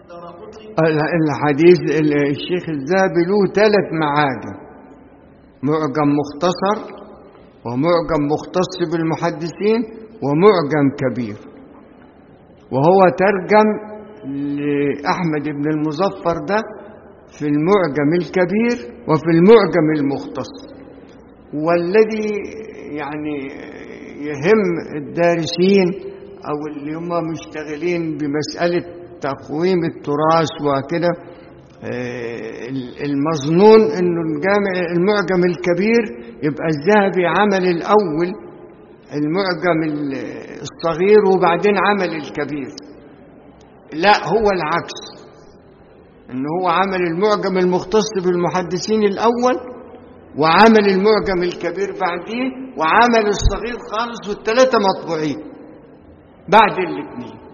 الحديث الشيخ الذهبي له ثلاث معاجم معجم مختصر ومعجم مختص بالمحدثين ومعجم كبير وهو ترجم لأحمد بن المظفر ده في المعجم الكبير وفي المعجم المختص والذي يعني يهم الدارسين أو اللي هم مشتغلين بمسألة تقويم التراث وكده المظنون انه الجامع المعجم الكبير يبقى الذهبي عمل الاول المعجم الصغير وبعدين عمل الكبير لا هو العكس ان هو عمل المعجم المختص بالمحدثين الاول وعمل المعجم الكبير بعديه وعمل الصغير خالص والثلاثه مطبوعين بعد الاثنين